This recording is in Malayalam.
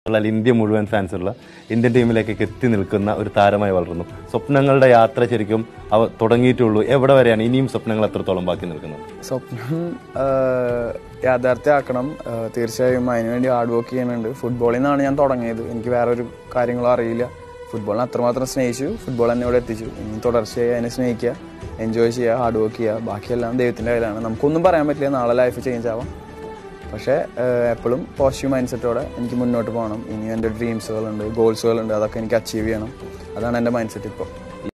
ഉള്ള ഇന്ത്യ മുഴുവൻ ഫാൻസ് ഉള്ള ഇന്ത്യൻ ടീമിലേക്കൊക്കെ എത്തി നിൽക്കുന്ന ഒരു താരമായി വളർന്നു സ്വപ്നങ്ങളുടെ യാത്ര ശരിക്കും അവ തുടങ്ങിയിട്ടുള്ളൂ എവിടെ വരെയാണ് ഇനിയും സ്വപ്നങ്ങൾ എത്രത്തോളം ബാക്കി നിൽക്കുന്നത് സ്വപ്നം ആഹ്, യാഥാർത്ഥ്യമാക്കണം ആഹ്, തീർച്ചയായും അതിനുവേണ്ടി ഹാർഡ് വർക്ക് ചെയ്യുന്നുണ്ട് ഫുട്ബോളിൽ നിന്നാണ് ഞാൻ തുടങ്ങിയത് എനിക്ക് വേറെ ഒരു കാര്യങ്ങളും അറിയില്ല ഫുട്ബോളിനെ അത്രമാത്രം സ്നേഹിച്ചു ഫുട്ബോൾ എന്നെ ഇവിടെ എത്തിച്ചു ഇനി തുടർച്ചയായി അതിനെ സ്നേഹിക്കുക എൻജോയ് ചെയ്യുക ഹാർഡ് വർക്ക് ചെയ്യുക ബാക്കിയെല്ലാം ദൈവത്തിൻ്റെ കയ്യിലാണ് നമുക്കൊന്നും പറയാൻ പറ്റില്ല നാളെ ലൈഫ് ചേഞ്ച് ആവാം പക്ഷേ എപ്പോഴും പോസിറ്റീവ് മൈൻഡ് സെറ്റോടെ എനിക്ക് മുന്നോട്ട് പോകണം ഇനി എൻ്റെ ഡ്രീംസുകളുണ്ട് ഗോൾസുകളുണ്ട് അതൊക്കെ എനിക്ക് അച്ചീവ് ചെയ്യണം അതാണ് എൻ്റെ മൈൻഡ് സെറ്റ് ഇപ്പോൾ